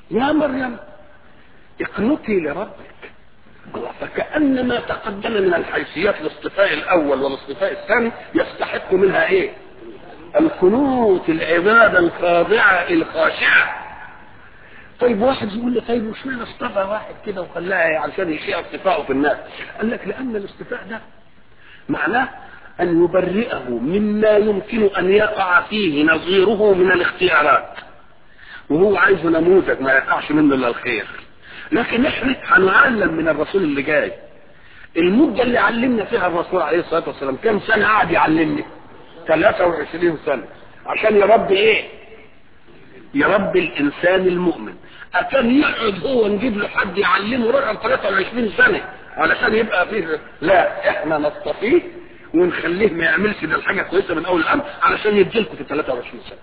يا مريم اقنتي لربك الله فكأن ما تقدم من الحيثيات الاصطفاء الأول والاصطفاء الثاني يستحق منها إيه؟ القنوت العبادة الخاضعة الخاشعة طيب واحد يقول لي طيب مش معنى اصطفى واحد كده وخلاها عشان يشيع اصطفاءه في الناس قال لك لأن الاصطفاء ده معناه أن يبرئه مما يمكن أن يقع فيه نظيره من الاختيارات وهو عايز نموذج ما يقعش منه الا الخير لكن احنا هنعلم من الرسول اللي جاي المدة اللي علمنا فيها الرسول عليه الصلاة والسلام كم سنة قعد يعلمني 23 سنة عشان يربي ايه يربي الانسان المؤمن اكان يقعد هو نجيب له حد يعلمه رقم 23 سنة علشان يبقى فيه لا احنا نصطفيه ونخليه ما يعملش ده الحاجة كويسة من اول الامر علشان يديلكم في 23 سنة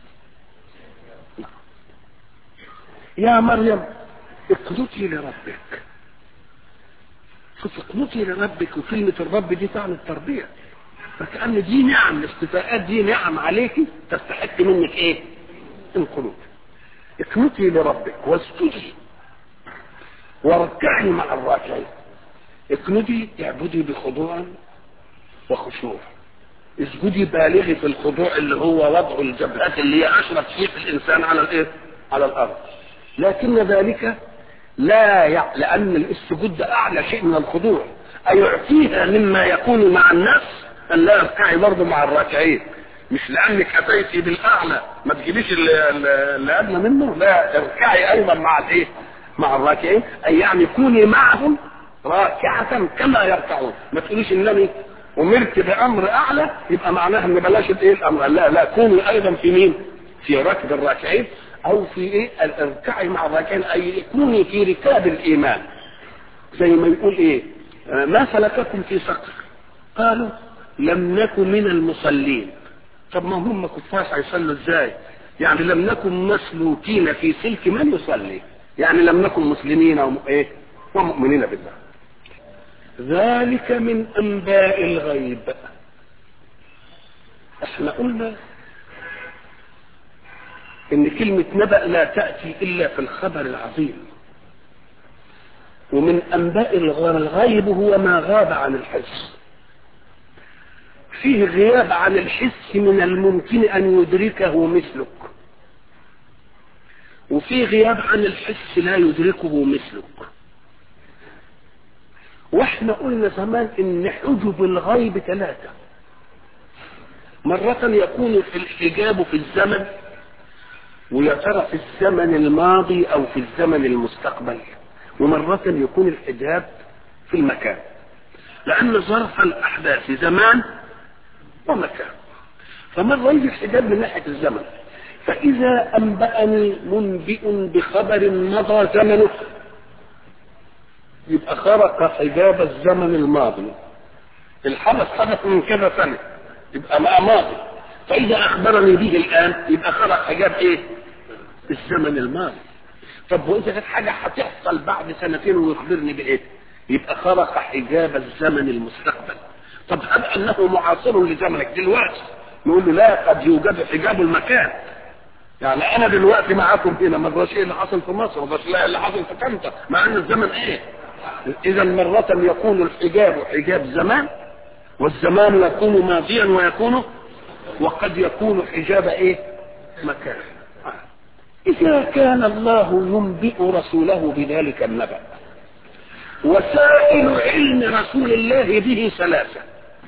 يا مريم اقنتي لربك شوف اقنتي لربك وكلمة الرب دي تعني التربية فكأن دي نعم الاستفاءات دي نعم عليك تستحق منك ايه القنوت اقنتي لربك واسجدي واركعي مع الراكعين اقنتي اعبدي بخضوع وخشوع اسجدي بالغي في الخضوع اللي هو وضع الجبهات اللي هي اشرف شيء في الانسان على الايه على الارض لكن ذلك لا يع... لان السجود ده اعلى شيء من الخضوع ايعطيها مما يكون مع الناس ان لا يركعي برضه مع الراكعين مش لانك اتيتي بالاعلى ما تجيبيش اللي, اللي ادنى منه لا اركعي ايضا مع الايه مع الراكعين اي يعني كوني معهم راكعة كما يركعون ما تقوليش انني امرت بامر اعلى يبقى معناها ان بلاش الايه الامر لا لا كوني ايضا في مين في ركب الراكعين او في ايه اركعي مع الراكعين اي كوني في ركاب الايمان زي ما يقول ايه ما سلككم في سقر قالوا لم نكن من المصلين طب ما هم كفار هيصلوا ازاي يعني لم نكن مسلوكين في سلك من يصلي يعني لم نكن مسلمين وم... ايه ومؤمنين بالله ذلك من انباء الغيب احنا قلنا ان كلمة نبأ لا تأتي الا في الخبر العظيم ومن انباء الغيب هو ما غاب عن الحس فيه غياب عن الحس من الممكن ان يدركه مثلك وفيه غياب عن الحس لا يدركه مثلك واحنا قلنا زمان ان حجب الغيب ثلاثة مرة يكون في الحجاب في الزمن ويا ترى في الزمن الماضي او في الزمن المستقبل ومرة يكون الحجاب في المكان لأن ظرف الأحداث زمان ومكان فمرة يجي الحجاب من ناحية الزمن فإذا أنبأني منبئ بخبر مضى زمنه يبقى خرق حجاب الزمن الماضي الحدث حدث من كذا سنة يبقى ما ماضي فإذا أخبرني به الآن يبقى خرق حجاب إيه؟ الزمن الماضي طب وإذا كانت حاجة هتحصل بعد سنتين ويخبرني بإيه؟ يبقى خرق حجاب الزمن المستقبل طب هل أنه معاصر لزمنك دلوقتي نقول له لا قد يوجد حجاب المكان يعني انا دلوقتي معاكم هنا ما ايه اللي حصل في مصر وما لا اللي حصل في طنطا مع ان الزمن ايه اذا مرة يكون الحجاب حجاب زمان والزمان يكون ماضيا ويكون وقد يكون حجاب ايه مكان اذا كان الله ينبئ رسوله بذلك النبأ وسائل علم رسول الله به ثلاثة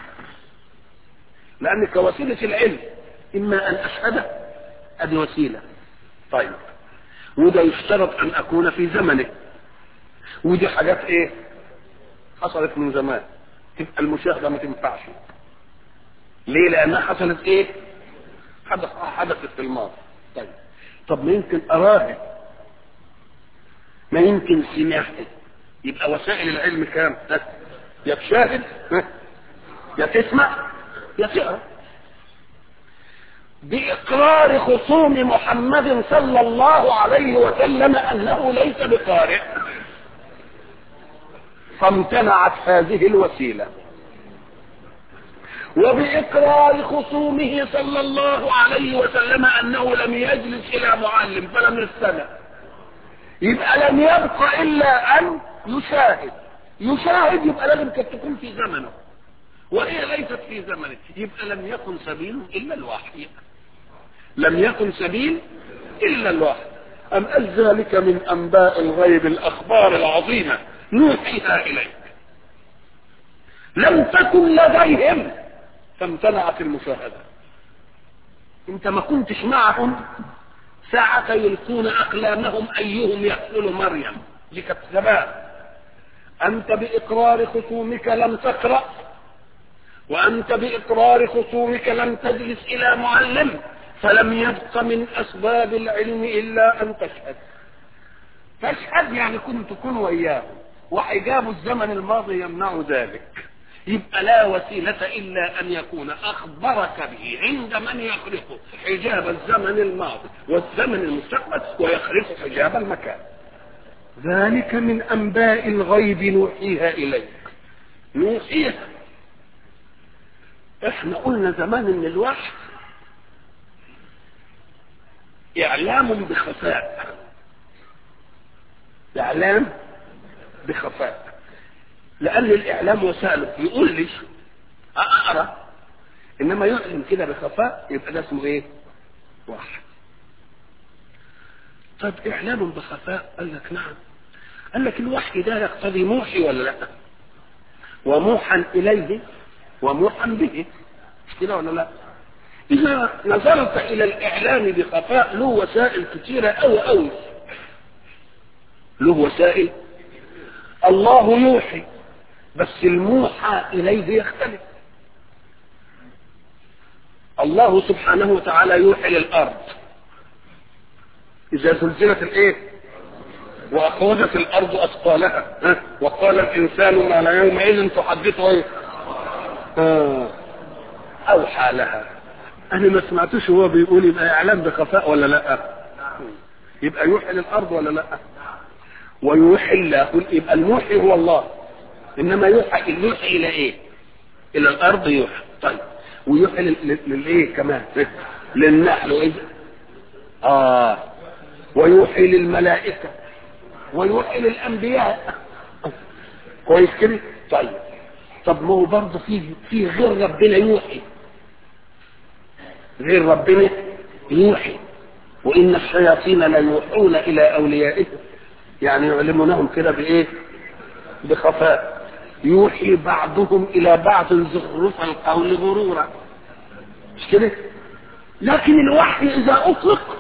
لأن كوسيلة العلم إما أن أشهده ادي وسيله طيب وده يشترط ان اكون في زمنه ودي حاجات ايه حصلت من زمان تبقى المشاهده ما تنفعش ليه لانها حصلت ايه حدث حدثت في الماضي طيب طب ما يمكن اراها ما يمكن سمعت يبقى وسائل العلم كام يا تشاهد يا تسمع يا تقرا بإقرار خصوم محمد صلى الله عليه وسلم أنه ليس بقارئ فامتنعت هذه الوسيلة وبإقرار خصومه صلى الله عليه وسلم أنه لم يجلس إلى معلم فلم يستمع يبقى لم يبقى الا ان يشاهد يشاهد يبقى لازم كانت تكون في زمنه وهي ليست في زمنه يبقى لم يكن سبيل الا الوحي لم يكن سبيل الا الوحي ام قال ذلك من انباء الغيب الاخبار العظيمه نوحيها اليك لم تكن لديهم فامتنعت المشاهده انت ما كنتش معهم ساعة يلقون أقلامهم أيهم يقتل مريم دي كانت زمان أنت بإقرار خصومك لم تقرأ وأنت بإقرار خصومك لم تجلس إلى معلم فلم يبق من أسباب العلم إلا أن تشهد تشهد يعني كنت كن وإياهم وحجاب الزمن الماضي يمنع ذلك يبقى لا وسيلة إلا أن يكون أخبرك به عند من يخلقه حجاب الزمن الماضي والزمن المستقبل ويخلق حجاب المكان ذلك من أنباء الغيب نوحيها إليك نوحيها احنا قلنا زمان ان الوحي اعلام بخفاء اعلام بخفاء لان الاعلام وسائله يقول لي اقرا انما يعلم كده بخفاء يبقى ده اسمه ايه وحي طب اعلام بخفاء قال لك نعم قال لك الوحي ده يقتضي موحي ولا لا وموحى اليه وموحى به مش كده ولا لا اذا نظرت الى الاعلام بخفاء له وسائل كثيره قوي قوي له وسائل الله يوحي بس الموحى اليه يختلف الله سبحانه وتعالى يوحي للارض اذا زلزلت الايه واخرجت الارض اثقالها ها؟ وقال الانسان ما لا يومئذ تحدث ايه آه. اوحى لها انا ما سمعتوش هو بيقول يبقى اعلام بخفاء ولا لا يبقى يوحي للارض ولا لا ويوحي الله يبقى الموحي هو الله انما يوحى يوحي الى ايه الى الارض يوحي طيب ويوحي للايه كمان للنحل واذا اه ويوحي للملائكه ويوحي للانبياء كويس كده طيب طب ما هو برضه فيه فيه غير ربنا يوحي غير ربنا يوحي وان الشياطين ليوحون الى اوليائهم يعني يعلمونهم كده بايه بخفاء يوحي بعضهم الى بعض زخرف القول غرورا مش كده لكن الوحي اذا اطلق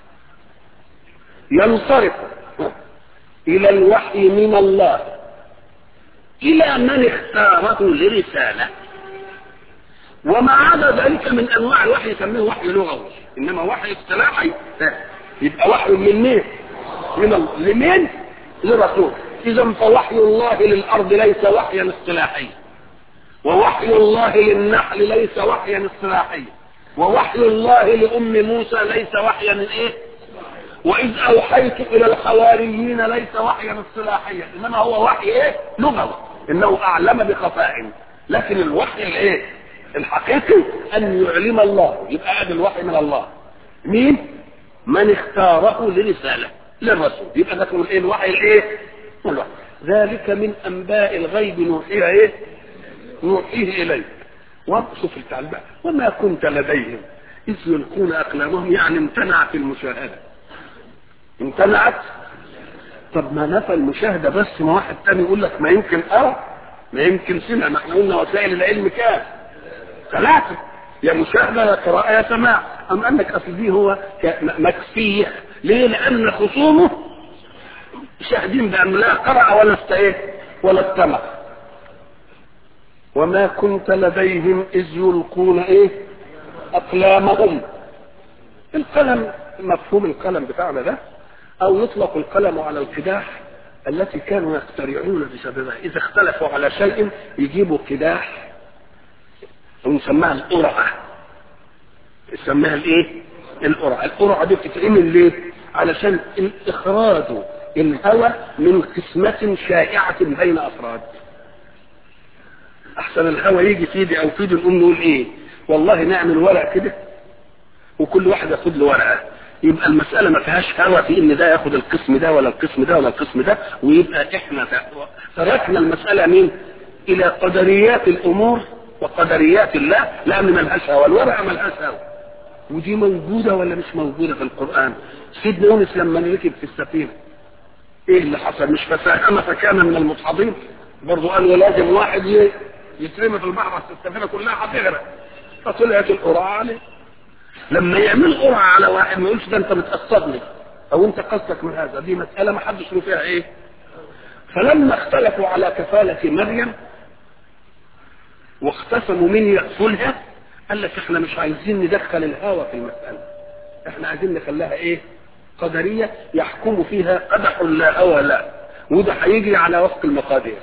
ينصرف الى الوحي من الله الى من اختاره لرساله وما عدا ذلك من انواع الوحي يسميه وحي لغوي انما وحي اصطلاحي يبقى وحي من مين من الله لمين لرسول اذا فوحي الله للارض ليس وحيا اصطلاحيا ووحي الله للنحل ليس وحيا اصطلاحيا ووحي الله لام موسى ليس وحيا ايه واذ اوحيت الى الحواريين ليس وحيا اصطلاحيا انما هو وحي ايه لغوي انه اعلم بخفاء لكن الوحي الايه الحقيقي ان يعلم الله يبقى هذا الوحي من الله مين من اختاره لرساله للرسول يبقى ده اسمه الايه الوحي الايه الوحي ذلك من انباء الغيب نوحيها ايه نوحيه اليك وشوف التعليم وما كنت لديهم اذ يلقون اقلامهم يعني امتنعت المشاهده امتنعت طب ما نفى المشاهده بس ما واحد تاني يقول لك ما يمكن ارى ما يمكن سمع ما احنا قلنا وسائل العلم كام ثلاثه يا مشاهده يا قراءه يا سماع ام انك اصل دي هو مكفيه ليه لان خصومه شاهدين بان لا قرأ ولا استايه ولا استمع وما كنت لديهم اذ يلقون ايه اقلامهم القلم مفهوم القلم بتاعنا ده او يطلق القلم على القداح التي كانوا يخترعون بسببها اذا اختلفوا على شيء يجيبوا قداح ونسميها القرعه يسميها الايه القرعه القرعه دي بتتعمل ليه علشان اخراج الهوى من قسمة شائعة بين افراد احسن الهوى يجي في ايدي او في ايدي نقوم نقول ايه والله نعمل ورق كده وكل واحد ياخد له ورقه يبقى المسألة ما فيهاش هوى في ان ده ياخد القسم ده ولا القسم ده ولا القسم ده ويبقى احنا تركنا المسألة مين الى قدريات الامور وقدريات الله لان ملهاش هوى الورقة ملهاش هوى ودي موجودة ولا مش موجودة في القرآن سيدنا يونس لما ركب في السفينة ايه اللي حصل مش فساهم فكان من المدحضين برضه قالوا لازم واحد يترمي في البحر السفينة كلها هتغرق فطلعت القرعة عليه لما يعمل قرعة على واحد ما يقولش ده انت بتقصدني او انت قصدك من هذا دي مسألة ما حدش له فيها ايه فلما اختلفوا على كفالة مريم واختصموا مين يقتلها قال لك احنا مش عايزين ندخل الهوى في المسألة احنا عايزين نخليها ايه قدرية يحكم فيها قدح لا هوى لا وده هيجي على وفق المقادير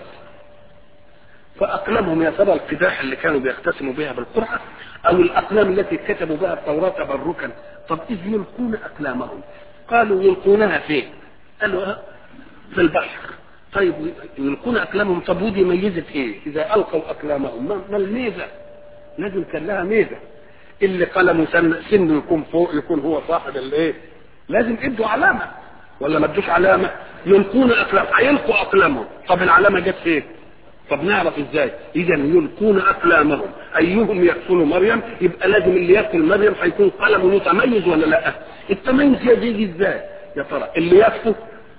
فأقلامهم يا ترى القداح اللي كانوا بيقتسموا بها بالقرعة أو الأقلام التي كتبوا بها التوراة تبركا طب إذ يلقون أقلامهم قالوا يلقونها فين؟ قالوا ها في البحر طيب يلقون أقلامهم طب ودي ميزة إيه؟ إذا ألقوا أقلامهم ما, ما الميزة؟ لازم كان لها ميزة اللي قلمه سن سنه يكون فوق يكون هو صاحب الايه؟ لازم ادوا علامة ولا ما ادوش علامة؟ يلقون أقلام هيلقوا أقلامهم طب العلامة جت فين؟ طب نعرف ازاي اذا يلقون اقلامهم ايهم يقتل مريم يبقى لازم اللي يقتل مريم هيكون قلمه متميز ولا لا التميز يجي ازاي يا ترى اللي يكفو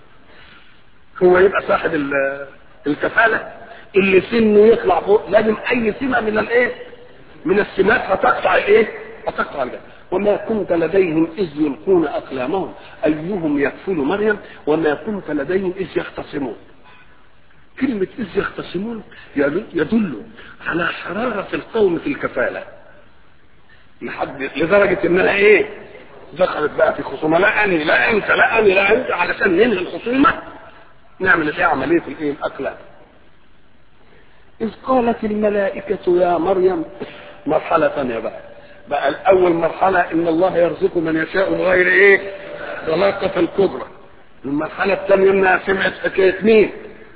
هو يبقى صاحب الكفاله اللي سنه يطلع فوق لازم اي سمه من الايه من السمات هتقطع ايه هتقطع الجنة وما كنت لديهم اذ يلقون اقلامهم ايهم يكفل مريم وما كنت لديهم اذ يختصمون كلمة إذ يختصمون يدل على حرارة القوم في الكفالة لحد لدرجة إنها إيه؟ دخلت بقى في خصومة لا أني لا أنت لا أني لا أنت علشان ننهي الخصومة نعمل إيه عملية الإيه؟ الأقلام إذ قالت الملائكة يا مريم مرحلة ثانية بقى بقى الأول مرحلة إن الله يرزق من يشاء بغير إيه؟ طلاقة الكبرى المرحلة الثانية إنها سمعت حكاية مين؟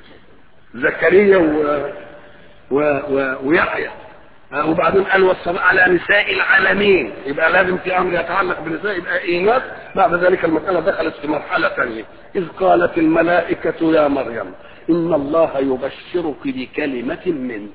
زكريا و... و... و... ويحيى وبعدين قال والصلاة على نساء العالمين يبقى لازم في امر يتعلق بنساء يبقى ايناث بعد ذلك المسألة دخلت في مرحلة ثانية اذ قالت الملائكة يا مريم ان الله يبشرك بكلمة منه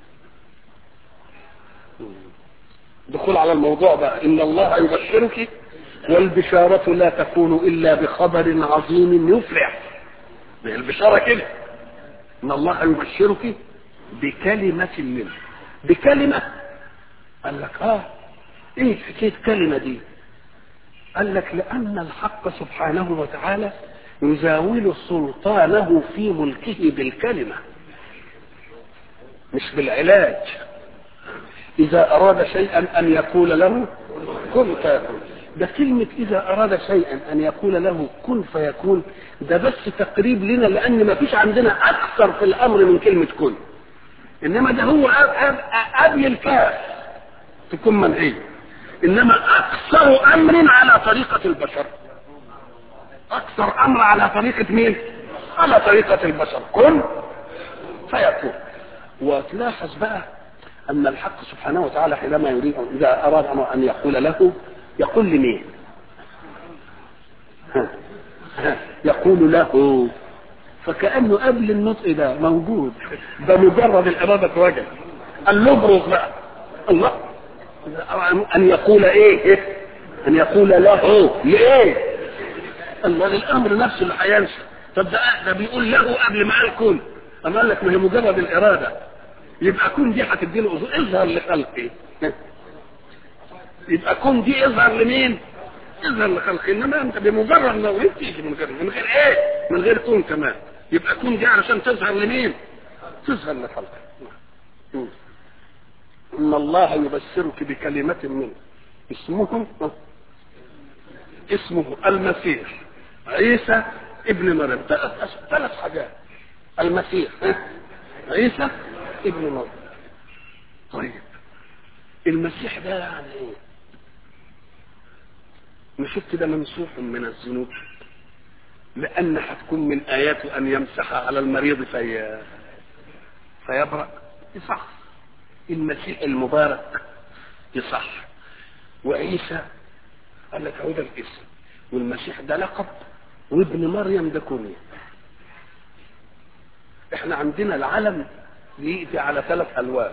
دخول على الموضوع بقى ان الله يبشرك والبشارة لا تكون الا بخبر عظيم يفرح البشارة كده ان الله يبشرك بكلمة منه بكلمة قال لك اه ايه حكاية كلمة دي قال لك لان الحق سبحانه وتعالى يزاول سلطانه في ملكه بالكلمة مش بالعلاج اذا اراد شيئا ان يقول له كن فيكون ده كلمة إذا أراد شيئا أن يقول له كن فيكون ده بس تقريب لنا لأن ما فيش عندنا أكثر في الأمر من كلمة كن إنما ده هو أبي الكاف تكون منعية إنما أكثر أمر على طريقة البشر أكثر أمر على طريقة مين؟ على طريقة البشر كن فيكون وتلاحظ بقى أن الحق سبحانه وتعالى حينما يريد إذا أراد أن يقول له يقول لمين يقول له فكأنه قبل النطق ده موجود ده مجرد الإرادة وجد قال له ابرز بقى الله أن يقول إيه أن يقول له لإيه الله الأمر نفسه اللي هينشأ طب ده ده بيقول له قبل ما قال كن أما قال لك ما هي مجرد الإرادة يبقى كن دي هتدي له اظهر لخلقه يبقى كن دي اظهر لمين اظهر لخلقه انما انت بمجرد لو انت تيجي من غير من غير ايه من غير كون كمان يبقى كون دي علشان تظهر لمين تظهر لخلقه ان الله يبشرك بكلمة منه اسمه اسمه المسيح عيسى ابن مريم ثلاث حاجات المسيح عيسى ابن مريم طيب المسيح ده يعني ايه مش شفت ده ممسوح من الذنوب لان هتكون من اياته ان يمسح على المريض في فيبرأ يصح المسيح المبارك يصح وعيسى قال لك هو ده الاسم والمسيح ده لقب وابن مريم ده كنية احنا عندنا العلم يأتي على ثلاث الوان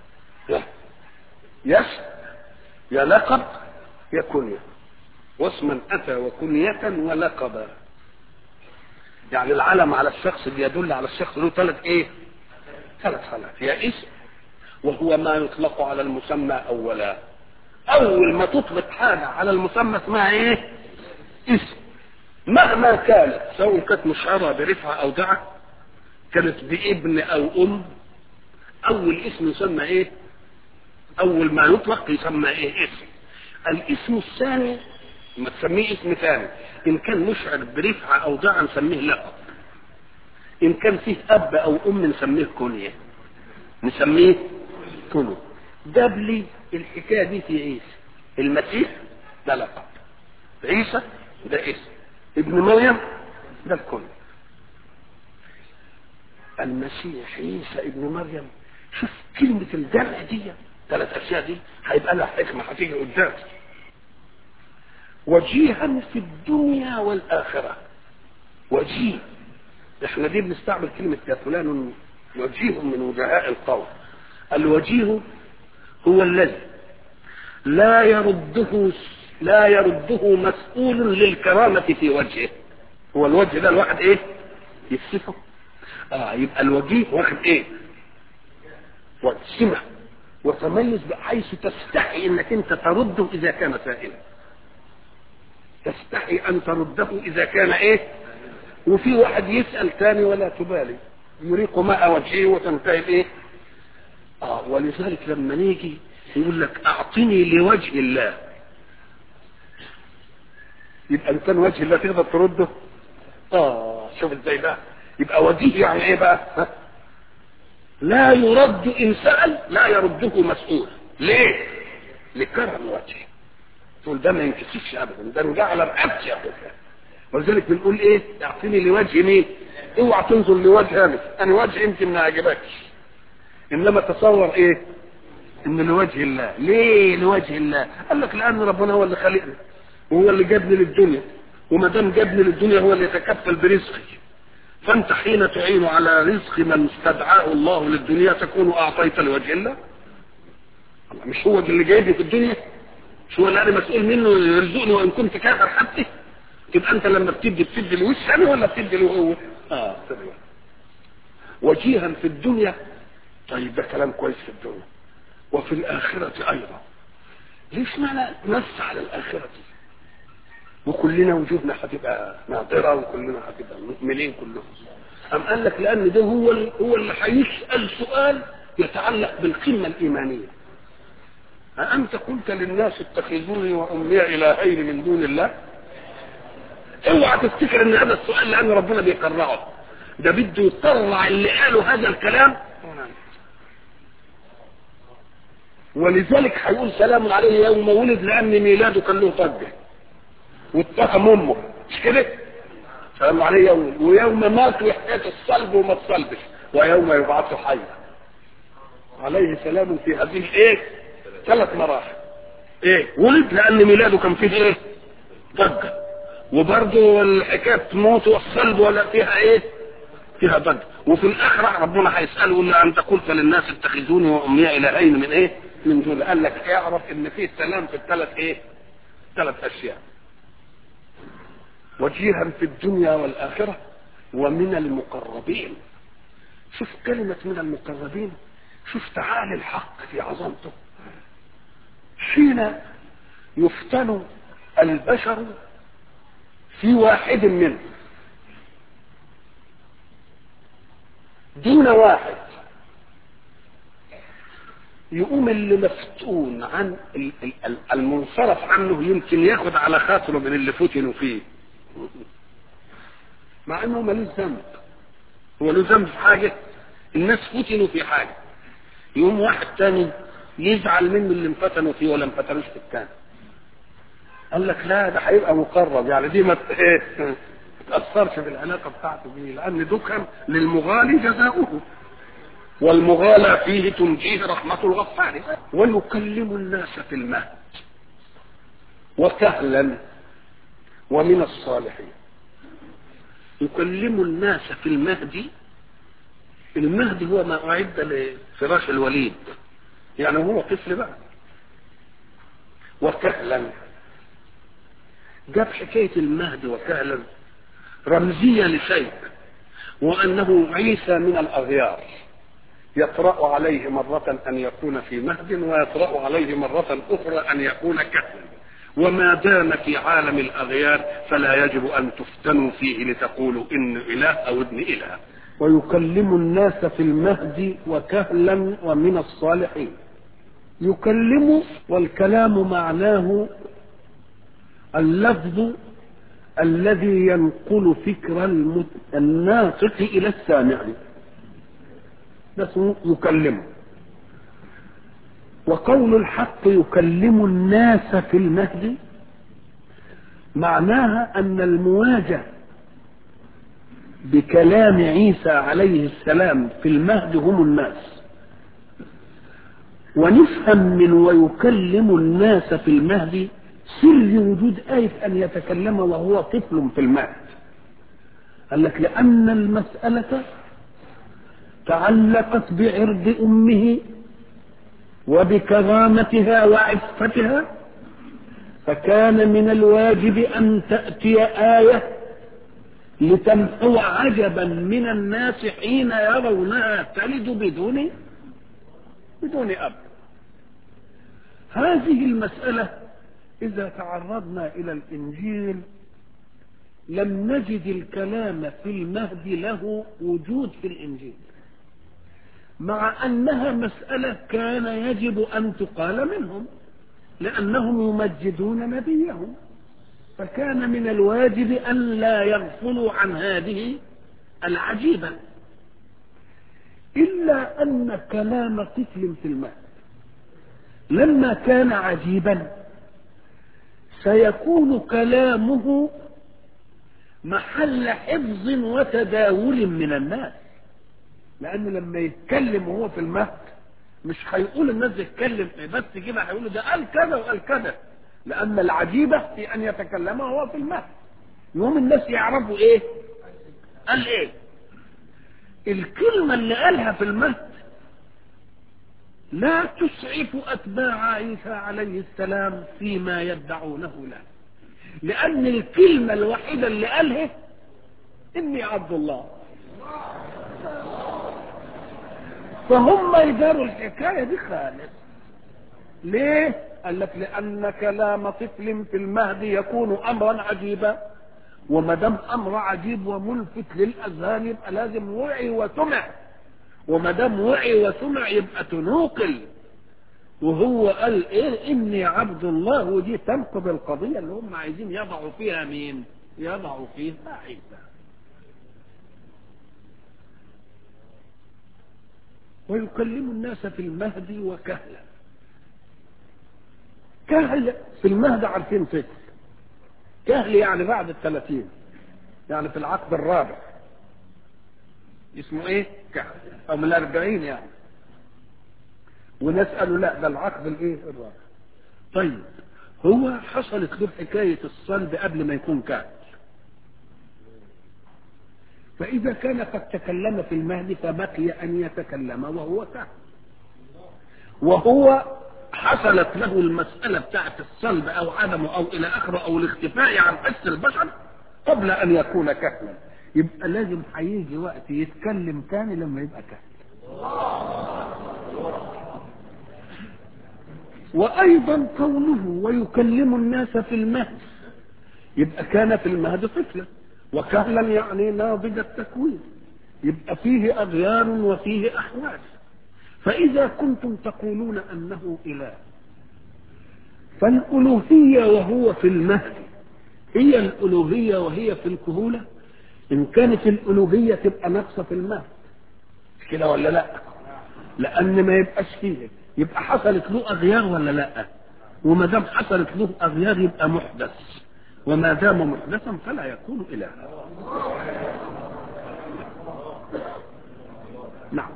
يس يا لقب يا كنية واسما اتى وكنية ولقبا يعني العلم على الشخص بيدل على الشخص له ثلاث ايه ثلاث حالات يا اسم وهو ما يطلق على المسمى اولا اول ما تطلق حاجة على المسمى اسمها ايه اسم مهما كانت سواء كانت مشعرة برفعة او دعة كانت بابن او ام اول اسم يسمى ايه اول ما يطلق يسمى ايه اسم الاسم الثاني ما تسميه اسم ثاني ان كان مشعر برفعة او دعة نسميه لقب ان كان فيه اب او ام نسميه كنية نسميه كنية جاب لي الحكاية دي في عيسى المسيح ده لقب عيسى ده اسم ابن مريم ده الكنية المسيح عيسى ابن مريم شوف كلمة الجمع دي ثلاث اشياء دي هيبقى لها حكمة هتيجي قدام وجيها في الدنيا والآخرة وجيه احنا دي بنستعمل كلمة يا فلان وجيه من وجهاء القوم الوجيه هو الذي لا يرده لا يرده مسؤول للكرامة في وجهه هو الوجه ده الواحد ايه يكسفه اه يبقى الوجيه واخد ايه سمة وتميز بحيث تستحي انك انت ترده اذا كان سائلا تستحي ان ترده اذا كان ايه وفي واحد يسأل تاني ولا تبالي يريق ماء وجهه وتنتهي بايه اه ولذلك لما نيجي يقول لك اعطني لوجه الله يبقى ان كان وجه الله تقدر ترده اه شوف ازاي بقى يبقى وجيه يعني ايه بقى ها؟ لا يرد ان سأل لا يرده مسؤول ليه لكرم وجهه تقول ده ما ينكسفش ابدا ده انا على رقبتي يا اخويا ولذلك بنقول ايه اعطيني لوجه مين اوعى تنظر لوجه انا انا وجه انت ما عجبكش انما تصور ايه ان لوجه الله ليه لوجه الله قال لك لان ربنا هو اللي خلقني وهو اللي جابني للدنيا وما دام جابني للدنيا هو اللي يتكفل برزقي فانت حين تعين على رزق من استدعاه الله للدنيا تكون اعطيت لوجه الله الله مش هو اللي جايبني في الدنيا مش هو اللي انا مسؤول منه يرزقني وان كنت كافر حتى يبقى انت لما بتدي بتدي لوش انا ولا بتدي له هو اه تمام وجيها في الدنيا طيب ده كلام كويس في الدنيا وفي الآخرة أيضا ليش معنى نص على الآخرة دي وكلنا وجودنا هتبقى ناظرة وكلنا هتبقى مؤمنين كلهم أم قال لك لأن ده هو ال- هو اللي هيسأل سؤال يتعلق بالقمة الإيمانية أأنت قلت للناس اتخذوني وأمي إلهين من دون الله اوعى تفتكر ان هذا السؤال لان ربنا بيقرعه ده بده يطلع اللي قالوا هذا الكلام ولذلك هيقول سلام عليه يوم ولد لان ميلاده كان له طجه واتهم امه مش كده سلام عليه يوم ولد. ويوم مات وحكايه الصلب وما تصلبش ويوم يبعث حيا عليه سلام في هذه الايه ثلاث مراحل ايه ولد لان ميلاده كان فيه ايه ضجه وبرضه الحكايه موت والصلب ولا فيها ايه فيها ضجه وفي الاخره ربنا هيساله الا ان قلت للناس اتخذوني وامي الهين من ايه من دون قال لك اعرف ان فيه سلام في الثلاث ايه ثلاث اشياء وجيها في الدنيا والاخره ومن المقربين شوف كلمة من المقربين شوف تعالي الحق في عظمته حين يفتن البشر في واحد منه دون واحد يقوم اللي مفتون عن ال- ال- ال- المنصرف عنه يمكن ياخد على خاطره من اللي فتنوا فيه مع انه ملوش ذنب هو له ذنب في حاجه الناس فتنوا في حاجه يقوم واحد تاني يزعل منه اللي انفتنوا فيه ولا انفتنوش في الثاني قال لك لا ده هيبقى مقرب يعني دي ما ت- ايه ما تاثرش بالعلاقه بتاعته بيه لان دكان للمغالي جزاؤه والمغالى فيه تنجيه رحمة الغفار ويكلم الناس في المهد وكهلا ومن الصالحين يكلم الناس في المهدي المهدي هو ما أعد لفراش الوليد يعني هو طفل بقى وكهلا جاب حكاية المهدي وكهلا رمزية لشيء وأنه عيسى من الأغيار يطرأ عليه مرة أن يكون في مهد ويطرأ عليه مرة أخرى أن يكون كهلا وما دام في عالم الأغيار فلا يجب أن تفتنوا فيه لتقولوا إن إله أو ابن إله ويكلم الناس في المهد وكهلا ومن الصالحين يكلم والكلام معناه اللفظ الذي ينقل فكر الناطق الى السامع بس يكلمه وقول الحق يكلم الناس في المهد معناها ان المواجهه بكلام عيسى عليه السلام في المهد هم الناس ونفهم من ويكلم الناس في المهد سر وجود آية أن يتكلم وهو طفل في المهد قال لك لأن المسألة تعلقت بعرض أمه وبكرامتها وعفتها فكان من الواجب أن تأتي آية لتمحو عجبا من الناس حين يرونها تلد بدون بدون أب هذه المسألة إذا تعرضنا إلى الإنجيل لم نجد الكلام في المهد له وجود في الإنجيل مع أنها مسألة كان يجب أن تقال منهم لأنهم يمجدون نبيهم فكان من الواجب أن لا يغفلوا عن هذه العجيبة إلا أن كلام طفل في المهد لما كان عجيبا سيكون كلامه محل حفظ وتداول من الناس لأن لما يتكلم وهو في المهد مش هيقول الناس يتكلم بس كده هيقولوا ده قال كذا وقال كذا لأن العجيبة في أن يتكلم وهو في المهد يوم الناس يعرفوا إيه قال إيه الكلمة اللي قالها في المهد لا تسعف أتباع عيسى عليه السلام فيما يدعونه له لأن الكلمة الوحيدة اللي قالها إني عبد الله فهم يداروا الحكاية دي خالص ليه؟ قال لك لأن كلام طفل في المهد يكون أمرا عجيبا وما دام أمر عجيب وملفت للأذهان يبقى لازم وعي وسمع وما دام وعي وسمع يبقى تنوقل وهو قال ايه اني عبد الله ودي تنقض القضيه اللي هم عايزين يضعوا فيها مين؟ يضعوا فيها عيسى. ويكلم الناس في المهد وكهلا. كهل في المهد عارفين طفل. كهل يعني بعد الثلاثين. يعني في العقد الرابع. اسمه ايه؟ كهل. او من الاربعين يعني. وناس قالوا لا ده العقد الايه الرابع طيب هو حصلت له حكاية الصلب قبل ما يكون كهل فإذا كان قد تكلم في المهد فبقي أن يتكلم وهو كهل وهو حصلت له المسألة بتاعت الصلب أو عدمه أو إلى آخره أو الاختفاء عن حس البشر قبل أن يكون كهلا يبقى لازم هيجي وقت يتكلم تاني لما يبقى كهل وايضا كونه ويكلم الناس في المهد يبقى كان في المهد طفلا وكهلا يعني ناضج التكوين يبقى فيه اغيار وفيه احواس فاذا كنتم تقولون انه اله فالالوهيه وهو في المهد هي الالوهيه وهي في الكهوله ان كانت الالوهيه تبقى ناقصه في المهد مش كده ولا لا لان ما يبقاش فيه يبقى حصلت له اغيار ولا لا وما دام حصلت له اغيار يبقى محدث وما دام محدثا فلا يكون الها نعم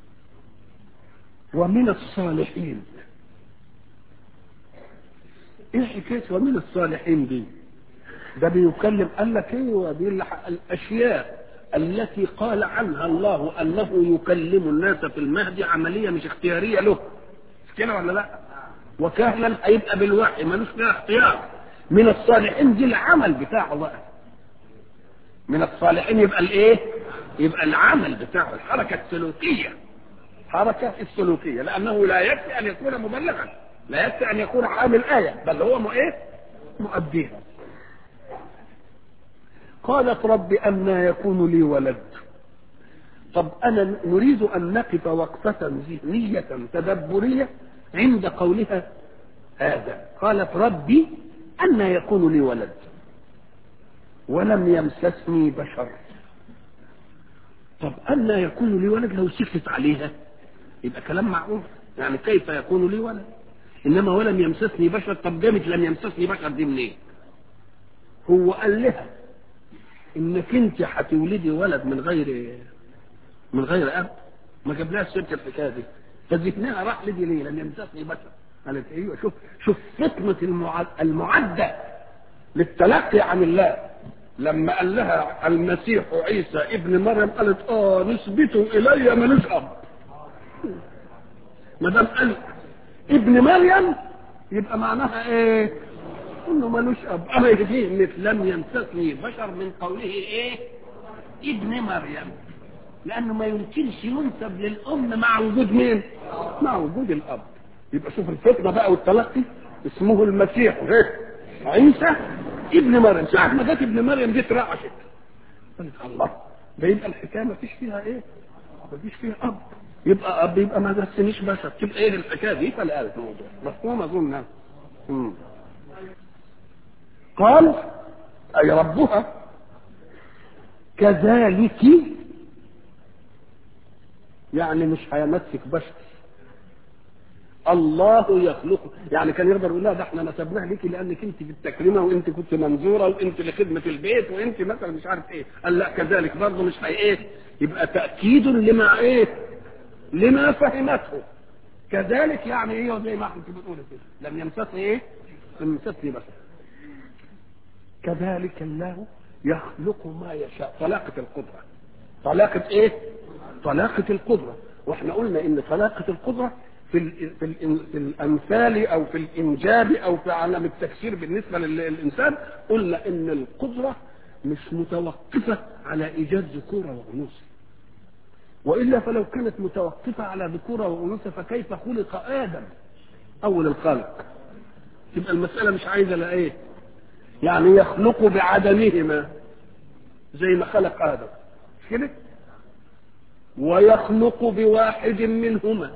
ومن الصالحين ايه حكايه ومن الصالحين دي ده بيكلم قال لك ايوه دي الاشياء التي قال عنها الله انه يكلم الناس في المهدي عمليه مش اختياريه له مش كده ولا لا وكهلا هيبقى بالوحي ملوش فيها اختيار من الصالحين دي العمل بتاعه بقى من الصالحين يبقى الايه يبقى العمل بتاعه الحركه السلوكيه حركه السلوكيه لانه لا يكفي ان يكون مبلغا لا يكفي ان يكون حامل ايه بل هو م- ايه مؤديها قالت رب أن يكون لي ولد طب أنا نريد أن نقف وقفة ذهنية تدبرية عند قولها هذا قالت ربي أن يكون لي ولد ولم يمسسني بشر طب أن يكون لي ولد لو سكت عليها يبقى كلام معقول يعني كيف يكون لي ولد إنما ولم يمسسني بشر طب جابت لم يمسسني بشر دي منين هو قال لها انك انت هتولدي ولد من غير من غير اب ما جابلهاش سيره الحكايه دي فذهنها راح لدي ليه لم يمسسني بشر قالت ايوه شوف شوف فطنه المعد المعده للتلقي عن الله لما قال لها المسيح عيسى ابن مريم قالت اه نسبته الي ملوش اب ما دام قال ابن مريم يبقى معناها ايه انه ملوش اب انا كلمه لم يمسسني بشر من قوله ايه ابن مريم لانه ما يمكنش ينسب للام مع وجود مين مع وجود الاب يبقى شوف الفطنه بقى والتلقي اسمه المسيح إيه؟ عيسى ابن مريم ساعه ما جت ابن مريم دي اترعشت قالت الله ده يبقى الحكايه ما فيش فيها ايه ما فيش فيها اب يبقى اب يبقى ما دسنيش بشر تبقى ايه الحكايه دي فلا قالت الموضوع مفهوم اظن مم. قال أي ربها كذلك يعني مش هيمسك بشر الله يخلق يعني كان يقدر يقول لها ده احنا نسبناها ليكي لانك انت في التكريمه وانت كنت منظوره وانت لخدمه البيت وانت مثلا مش عارف ايه قال لا كذلك برضه مش هي ايه يبقى تاكيد لما ايه لما فهمته كذلك يعني ايه زي ما انت بتقول كده لم يمسسني ايه لم يمسسني بشر كذلك الله يخلق ما يشاء طلاقة القدرة طلاقة ايه طلاقة القدرة واحنا قلنا ان طلاقة القدرة في ال في, ال في الامثال او في الانجاب او في عالم التفسير بالنسبة للانسان قلنا ان القدرة مش متوقفة على ايجاد ذكورة وانوثة والا فلو كانت متوقفة على ذكورة وانوثة فكيف خلق ادم اول الخلق تبقى المسألة مش عايزة لا ايه يعني يخلق بعدمهما زي ما خلق ادم مش كده ويخلق بواحد منهما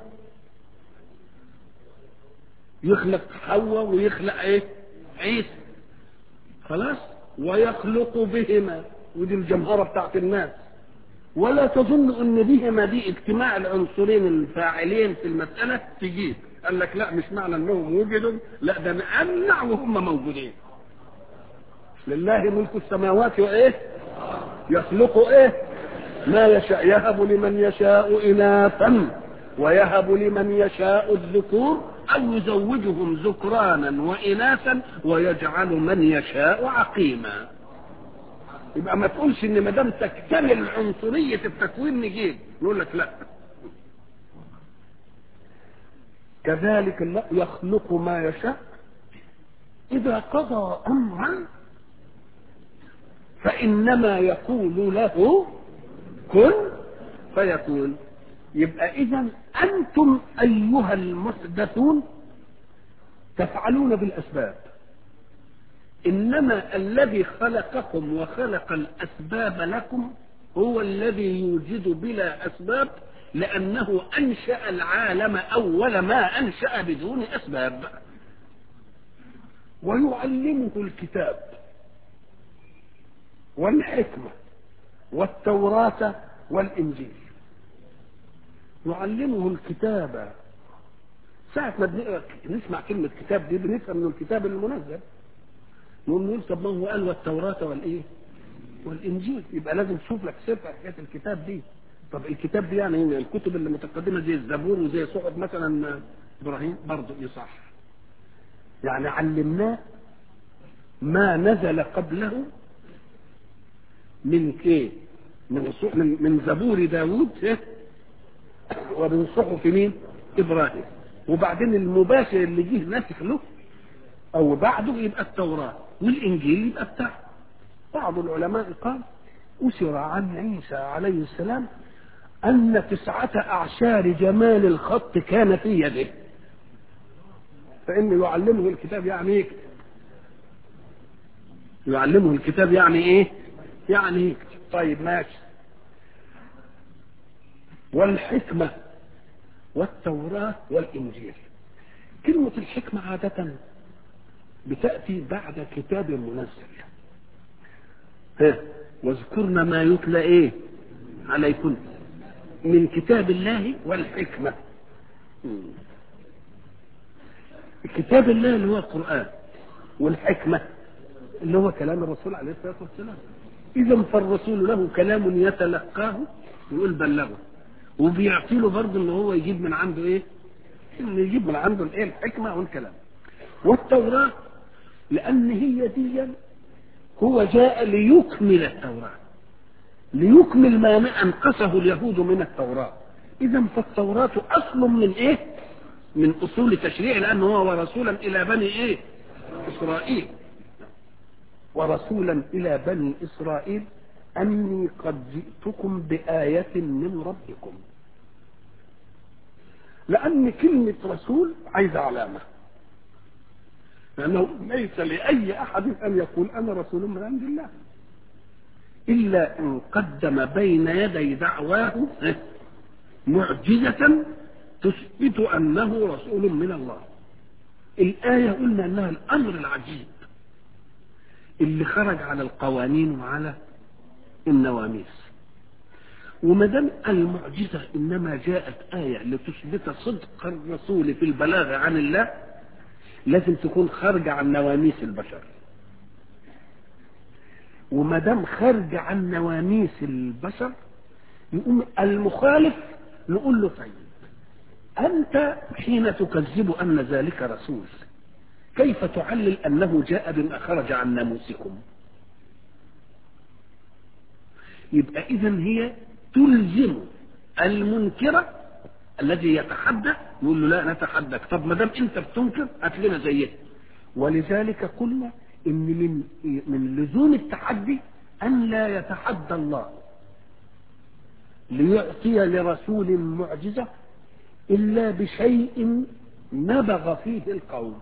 يخلق حواء ويخلق ايه عيسى خلاص ويخلق بهما ودي الجمهره بتاعت الناس ولا تظن ان بهما دي اجتماع العنصرين الفاعلين في المساله تجيب قال لك لا مش معنى انهم وجدوا لا ده نمنع وهم موجودين لله ملك السماوات وايه يخلق ايه ما يشاء يهب لمن يشاء اناثا ويهب لمن يشاء الذكور او يزوجهم ذكرانا واناثا ويجعل من يشاء عقيما يبقى ما تقولش ان ما دام تكتمل عنصريه التكوين نجيب نقول لك لا كذلك الله يخلق ما يشاء اذا قضى امرا فإنما يقول له كن فيكون يبقى إذا أنتم أيها المحدثون تفعلون بالأسباب إنما الذي خلقكم وخلق الأسباب لكم هو الذي يوجد بلا أسباب لأنه أنشأ العالم أول ما أنشأ بدون أسباب ويعلمه الكتاب والحكمة والتوراة والإنجيل يعلمه الكتاب ساعة ما نسمع كلمة كتاب دي بنفهم انه الكتاب المنزل نقول نقول طب ما هو قال والتوراة والإيه؟ والإنجيل يبقى لازم تشوف لك سر حكاية الكتاب دي طب الكتاب دي يعني الكتب اللي متقدمة زي الزبور وزي صحف مثلا إبراهيم برضه يصح يعني علمناه ما نزل قبله من ايه من من من زبور داوود إيه؟ ومن صحف مين ابراهيم وبعدين المباشر اللي جه ناسخ له او بعده يبقى التوراه والانجيل يبقى بتاعه بعض العلماء قال أسر عن عيسى عليه السلام أن تسعة أعشار جمال الخط كان في يده فإنه يعلمه الكتاب يعني إيه يعلمه الكتاب يعني إيه يعني يكتب طيب ماشي والحكمة والتوراة والإنجيل كلمة الحكمة عادة بتأتي بعد كتاب منزل ها واذكرن ما يتلى ايه عليكم من كتاب الله والحكمة كتاب الله اللي هو القرآن والحكمة اللي هو كلام الرسول عليه الصلاة والسلام إذا فالرسول له كلام يتلقاه يقول بلغه وبيعطي له برضه ان هو يجيب من عنده ايه؟ انه يجيب من عنده الايه الحكمه والكلام. والتوراه لان هي دي هو جاء ليكمل التوراه. ليكمل ما انقصه اليهود من التوراه. اذا فالتوراه اصل من ايه؟ من اصول تشريع لانه هو ورسولا الى بني ايه؟ اسرائيل. ورسولا الى بني اسرائيل أني قد جئتكم بآية من ربكم لأن كلمة رسول عايزة علامة لأنه ليس لأي أحد أن يقول أنا رسول من عند الله إلا إن قدم بين يدي دعواه معجزة تثبت أنه رسول من الله الآية قلنا أنها الأمر العجيب اللي خرج على القوانين وعلى النواميس وما دام المعجزة إنما جاءت آية لتثبت صدق الرسول في البلاغ عن الله لازم تكون خارجة عن نواميس البشر وما دام خارجة عن نواميس البشر يقوم المخالف نقول له طيب أنت حين تكذب أن ذلك رسول كيف تعلل أنه جاء بما خرج عن ناموسكم يبقى اذا هي تلزم المنكرة الذي يتحدى يقول له لا نتحداك طب ما دام انت بتنكر هات لنا زيها ولذلك قلنا ان من من لزوم التحدي ان لا يتحدى الله ليعطي لرسول معجزة إلا بشيء نبغ فيه القوم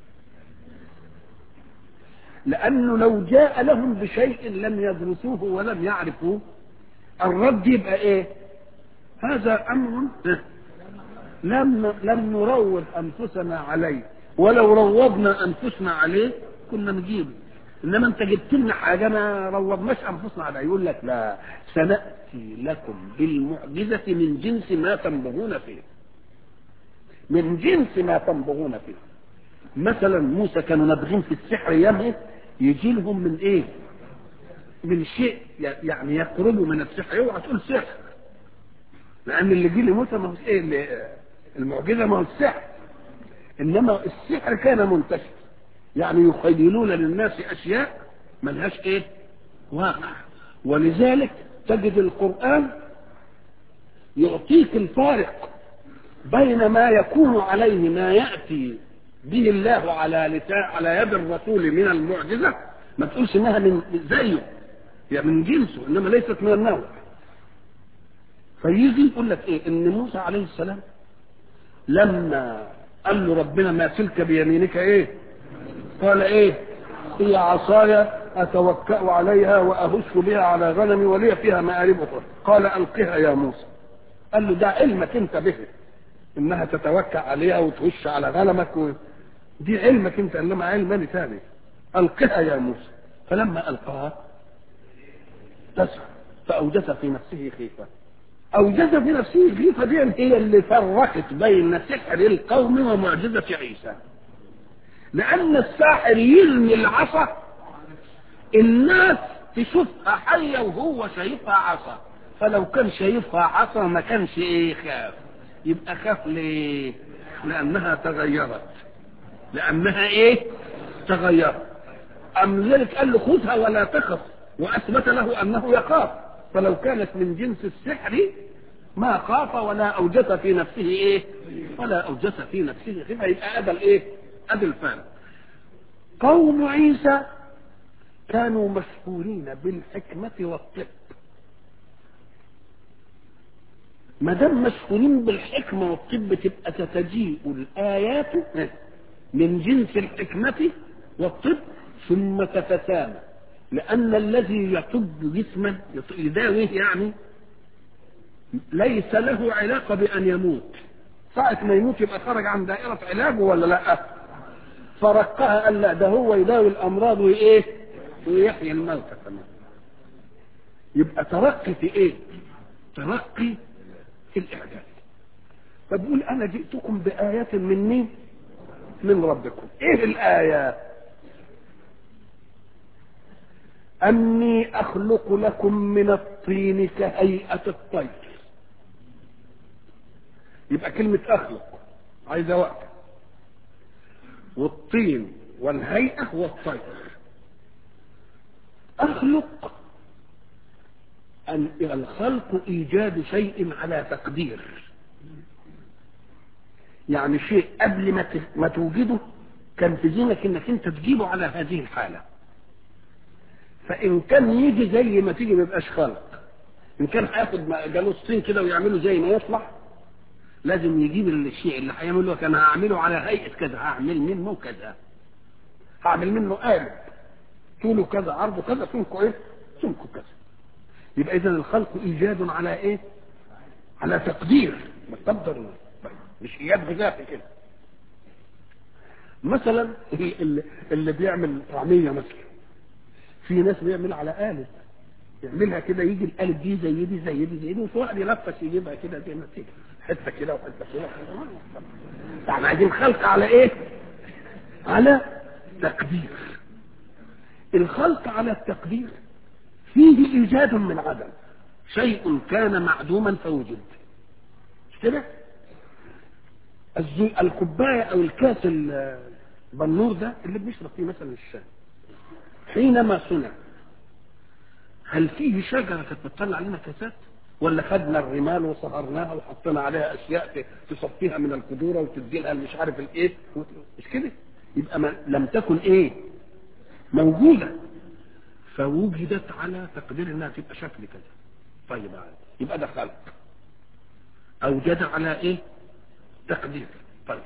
لأنه لو جاء لهم بشيء لم يدرسوه ولم يعرفوه الرد يبقى إيه؟ هذا أمر لم لم نروض أنفسنا عليه ولو روضنا أنفسنا عليه كنا نجيبه إنما أنت جبت لنا حاجة ما روضناش أنفسنا عليه يقول لك لا سنأتي لكم بالمعجزة من جنس ما تنبغون فيه من جنس ما تنبغون فيه مثلا موسى كانوا نابغين في السحر يمه يجي لهم من ايه من شيء يعني يقربوا من السحر اوعى تقول سحر لان اللي جه لموسى ما هو ايه اللي المعجزه ما هو السحر انما السحر كان منتشر يعني يخيلون للناس اشياء ملهاش ايه واقع ولذلك تجد القران يعطيك الفارق بين ما يكون عليه ما ياتي به الله على لسان على يد الرسول من المعجزه ما تقولش انها من زيه هي من جنسه انما ليست من النوع فيجي يقول لك ايه ان موسى عليه السلام لما قال له ربنا ما تلك بيمينك ايه قال ايه هي عصاي اتوكا عليها واهش بها على غنمي ولي فيها مآرب اخرى قال القها يا موسى قال له ده علمك انت به انها تتوكا عليها وتهش على غنمك و... دي علمك انت انما علم انا ثاني القها يا موسى فلما القاها تسعى فاوجس في نفسه خيفه اوجس في نفسه خيفه دي هي اللي فرقت بين سحر القوم ومعجزه عيسى لان الساحر يرمي العصا الناس تشوفها حيه وهو شايفها عصا فلو كان شايفها عصا ما كانش ايه خاف يبقى خاف ليه لانها تغيرت لانها ايه تغيرت ام ذلك قال له خذها ولا تخف واثبت له انه يخاف فلو كانت من جنس السحر ما خاف ولا اوجس في نفسه ايه ولا اوجس في نفسه خفه يبقى ادى الايه ادى الفعل قوم عيسى كانوا مشهورين بالحكمة والطب ما دام مشهورين بالحكمة والطب تبقى تتجيء الآيات من جنس الحكمة والطب ثم تتسامى لأن الذي يطب جسما يداويه يعني ليس له علاقة بأن يموت ساعة ما يموت يبقى خرج عن دائرة علاجه ولا لا فرقها قال لا ده هو يداوي الأمراض وإيه ويحيي الموتى كمان يبقى ترقي في إيه ترقي في الإعجاز فبقول أنا جئتكم بآيات من مين من ربكم إيه الآيات أني أخلق لكم من الطين كهيئة الطير يبقى كلمة أخلق عايزة وقت والطين والهيئة والطير أخلق أن الخلق إيجاد شيء على تقدير يعني شيء قبل ما ما توجده كان في ذهنك انك انت تجيبه على هذه الحاله فان كان يجي زي ما تيجي ما يبقاش خلق ان كان هياخد جالوسين كده ويعمله زي ما يطلع لازم يجيب الشيء اللي هيعمله كان هعمله على هيئه كذا هعمل منه كذا هعمل منه قالب طوله كذا عرضه كذا سمكه ايه سمكه كذا يبقى اذا الخلق ايجاد على ايه على تقدير مقدر مش ايجاد بذاته كده مثلا اللي, اللي بيعمل طعميه مثلا في ناس بيعمل على قالب يعملها كده يجي القالب دي زي دي زي دي زي دي وفي واحد يلفش يجيبها كده زي ما تيجي حته كده وحته كده يعني عايزين خلق على ايه؟ على تقدير الخلق على التقدير فيه ايجاد من عدم شيء كان معدوما فوجد مش كده؟ الكوبايه او الكاس البنور ده اللي بنشرب فيه مثلا الشاي حينما صنع هل فيه شجره كانت بتطلع لنا كاسات ولا خدنا الرمال وصهرناها وحطينا عليها اشياء تصفيها من القدوره وتدي لها مش عارف الايه مش كده يبقى ما لم تكن ايه موجوده فوجدت على تقدير انها تبقى شكل كذا طيب عادي يبقى ده خلق اوجد على ايه تقدير طيب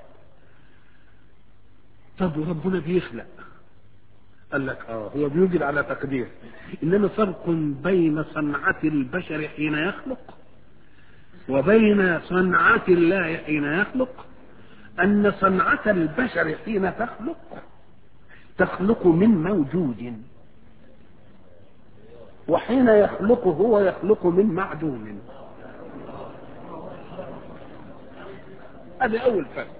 طب وربنا بيخلق قال لك اه هو بيوجد على تقدير انما فرق بين صنعة البشر حين يخلق وبين صنعة الله حين يخلق ان صنعة البشر حين تخلق تخلق من موجود وحين يخلق هو يخلق من معدوم ادي اول فرق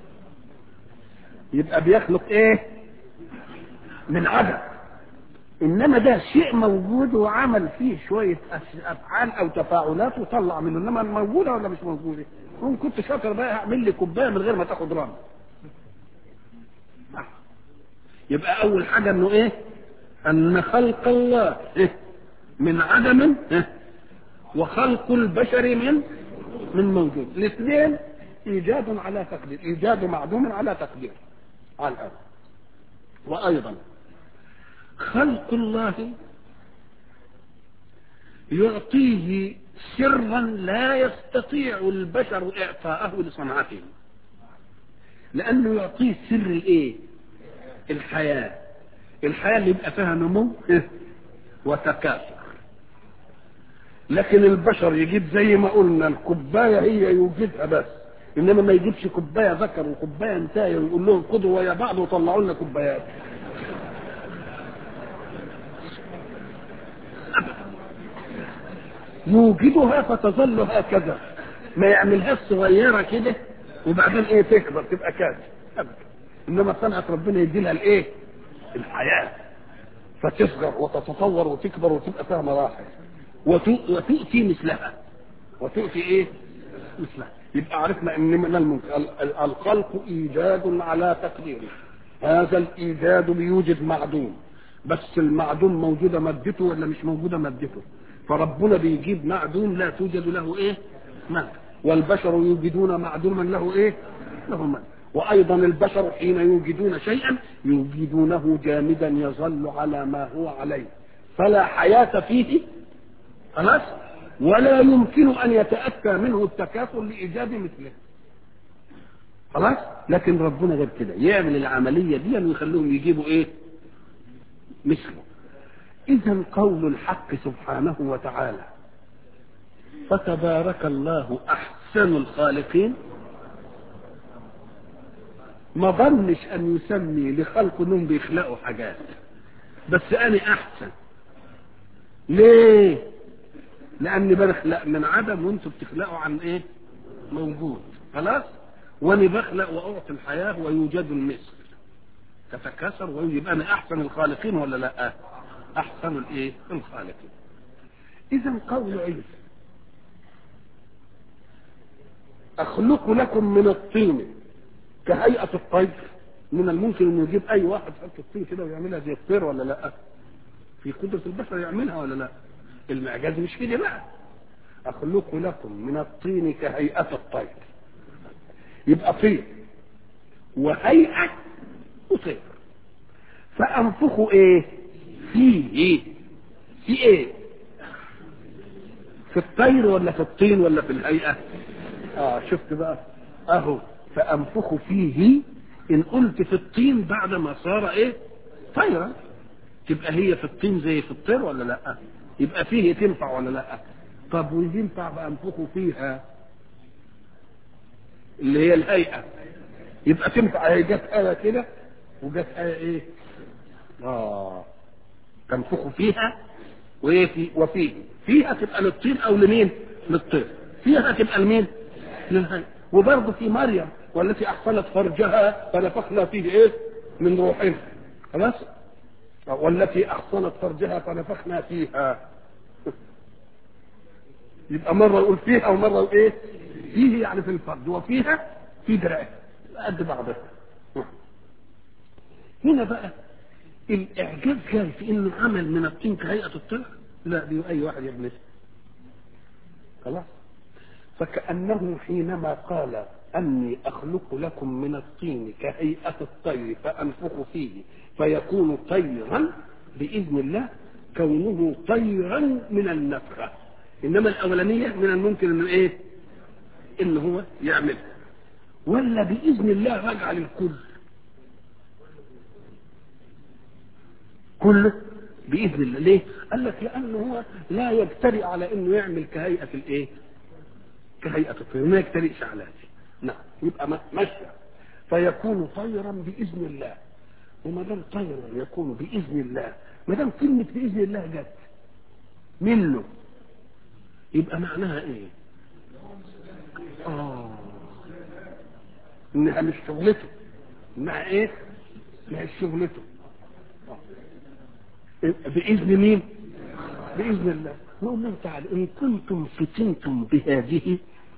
يبقى بيخلق ايه من عدم انما ده شيء موجود وعمل فيه شويه افعال او تفاعلات وطلع منه انما موجوده ولا مش موجوده ان كنت شاطر بقى اعمل لي كوبايه من غير ما تاخد رمل يبقى اول حاجه انه ايه ان خلق الله إيه؟ من عدم إيه؟ وخلق البشر من من موجود الاثنين ايجاد على تقدير ايجاد معدوم على تقدير على الارض وايضا خلق الله يعطيه سرا لا يستطيع البشر اعطاءه لصنعته لانه يعطيه سر الايه الحياه الحياه اللي يبقى فيها نمو وتكاثر لكن البشر يجيب زي ما قلنا الكوبايه هي يوجدها بس انما ما يجيبش كوبايه ذكر وكوبايه انتايه ويقول لهم خدوا ويا بعض وطلعوا لنا كوبايات يوجدها فتظل هكذا ما يعملهاش صغيره كده وبعدين ايه تكبر تبقى كاس ابدا انما صنعه ربنا يدي لها الايه الحياه فتصغر وتتطور وتكبر وتبقى فيها مراحل وتؤتي مثلها وتؤتي ايه مثلها يبقى عرفنا ان من الممكن الخلق ايجاد على تقديره هذا الايجاد بيوجد معدوم بس المعدوم موجوده مادته ولا مش موجوده مادته فربنا بيجيب معدوم لا توجد له ايه مادة والبشر يوجدون معدوما له ايه له مادة وايضا البشر حين يوجدون شيئا يوجدونه جامدا يظل على ما هو عليه فلا حياة فيه خلاص ولا يمكن ان يتأتى منه التكافل لايجاد مثله خلاص لكن ربنا غير كده يعمل العملية دي ويخليهم يجيبوا ايه مثله اذا قول الحق سبحانه وتعالى فتبارك الله احسن الخالقين ما ظنش ان يسمي لخلق انهم بيخلقوا حاجات بس انا احسن ليه لاني بخلق من عدم وانتوا بتخلقوا عن ايه موجود خلاص وانا بخلق واعطي الحياه ويوجد المثل تتكاثر ويبقى انا احسن الخالقين ولا لا احسن الايه الخالقين اذا قول عيسى اخلق لكم من الطين كهيئه الطير من الممكن انه يجيب اي واحد يحط الطين كده ويعملها زي الطير ولا لا في قدره البشر يعملها ولا لا المعجاز مش كده بقى اخلق لكم من الطين كهيئه الطير يبقى طين وهيئه وطير فانفخوا ايه فيه ايه في ايه في الطير ولا في الطين ولا في الهيئه اه شفت بقى اهو فانفخوا فيه ان قلت في الطين بعد ما صار ايه طيرا تبقى هي في الطين زي في الطير ولا لا يبقى فيه تنفع ولا لا طب وينفع بانفخوا فيها اللي هي الهيئه يبقى تنفع هي جت آية كده وجت آية ايه اه تنفخوا فيها وايه في وفيه فيها تبقى للطين او لمين للطير فيها تبقى لمين للهيئة وبرضه في مريم والتي احصنت فرجها فنفخنا فيه ايه من روحنا خلاص والتي احصنت فرجها فنفخنا فيها يبقى مره يقول فيها ومره يقول ايه فيه يعني في الفرج وفيها في دراعه قد بعضها هنا بقى الاعجاز جاي في انه عمل من الطين كهيئه الطير لا دي اي واحد يعملها خلاص فكانه حينما قال اني اخلق لكم من الطين كهيئه الطير فانفخ فيه فيكون طيرا باذن الله كونه طيرا من النفخه انما الاولانيه من الممكن انه ايه ان هو يعملها ولا باذن الله راجع للكل كله باذن الله ليه قال لك لانه هو لا يجترئ على انه يعمل كهيئه الايه كهيئه الطير ما يجترئش على هذه نعم يبقى مشى فيكون طيرا باذن الله وما دام طيرا يكون باذن الله ما دام كلمه باذن الله جت منه يبقى معناها ايه اه انها مش شغلته انها ايه مش شغلته باذن مين باذن الله نقول له تعالى ان كنتم فتنتم بهذه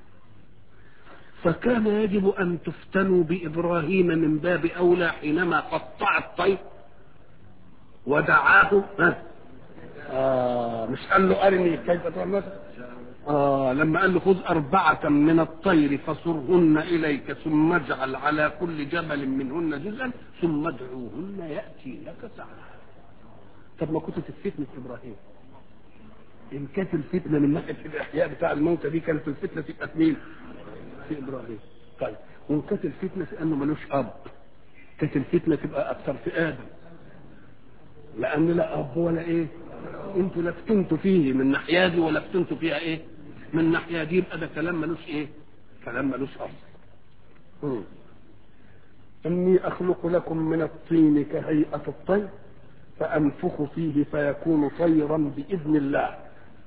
فكان يجب ان تفتنوا بابراهيم من باب اولى حينما قطع الطير ودعاه ها آه مش قال له ارني كيف تعمل آه لما قال له خذ أربعة من الطير فصرهن إليك ثم اجعل على كل جبل منهن جزءا ثم ادعوهن يأتي لك سعيا طب ما كنت الفتنة إبراهيم إن كانت الفتنة من ناحية الإحياء بتاع الموتى دي كانت الفتنة تبقى في مين؟ في إبراهيم طيب وإن كانت الفتنة في أنه ملوش أب كانت الفتنة تبقى أكثر في آدم لأن لا أب ولا إيه؟ أنتوا لا فتنتوا فيه من ناحية دي ولا فتنتوا فيها إيه؟ من ناحية دي يبقى ده كلام ملوش إيه؟ كلام ملوش أصل. إني أخلق لكم من الطين كهيئة الطير فأنفخ فيه فيكون طيرا بإذن الله